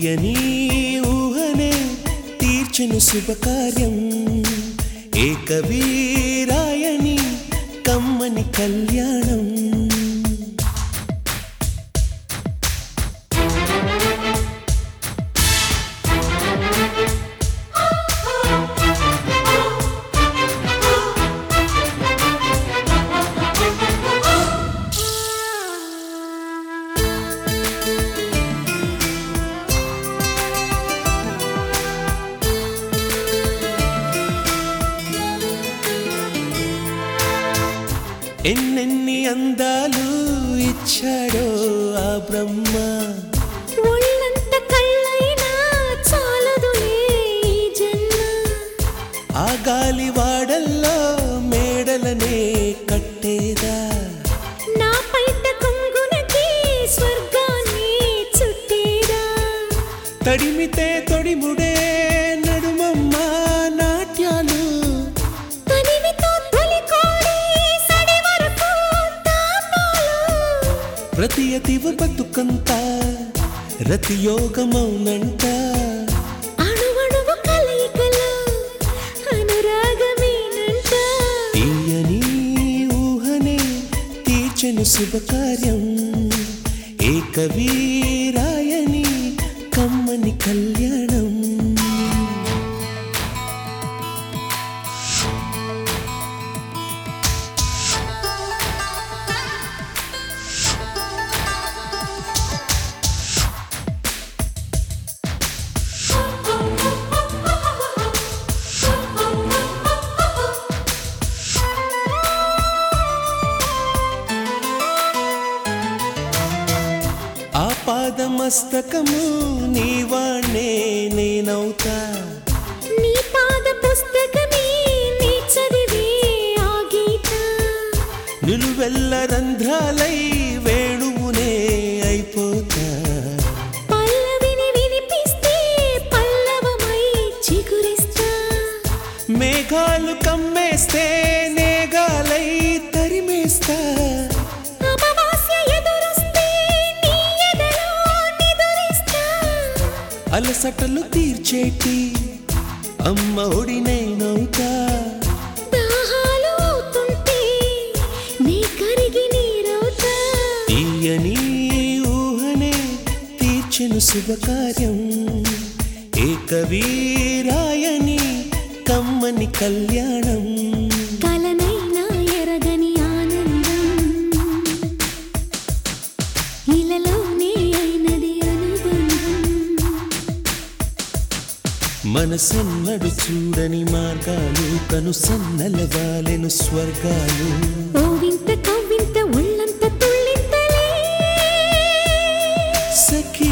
తీయని ఊహనే తీర్చెను శుభకార్యం ఏకవీరాయని కమ్మని కళ్యాణం ఎన్నెన్ని అందాలు ఇచ్చాడో ఆ బ్రహ్మ ఒళ్ళంత కళ్ళైనా చాలదులే ఈ జన్మ ఆ గాలి వాడల్లో మేడలనే కట్టేదా నా పైట కొంగునకి స్వర్గాన్ని చుట్టేరా తడిమితే తొడిముడే నడుమమ్మ నాట్యాలు తనివితో తొలి కోడి సడి వరకు తాపాలు ప్రతి అతివ బతుకంత రతి యోగమౌనంట అణువణువు కలయికలో అనురాగమేనంట తీయని ఊహనే తీర్చెను శుభకార్యం ఏకవీరాయని కమ్మని కళ్యాణం ఆ పాదమస్తకము నీవాణ్ణే నేనవుతా నీ పాద పుస్తకమే నీ చదివే ఆ గీత నిలువెల్ల రంధ్రాలై వేణువునే అయిపోతా పల్లవిని వినిపిస్తే పల్లవమై చిగురిస్తా మేఘాలు కమ్మేస్తే నేగాలై తరిమేస్తా అమావాస్య ఎదురొస్తే నీ ఎదలో నిదురిస్తా అలసటలు తీర్చేటి అమ్మ ఒడినైనవుతా దాహాలు అవుతుంటే నీ కరిగి నీరవుతా తీయని ఊహనే తీర్చెను శుభకార్యం ఏకవీరాయని కమ్మని కళ్యాణం కలనైనా ఎరగని ఆనందం ఇలలోనే అయినది అనుబంధం మనసెన్నడు చూడని మార్గాలు కను సన్నలవాలెను స్వర్గాలు ఓ వింత కవ్వింత ఒళ్ళంత తుళ్ళింతలే సఖీ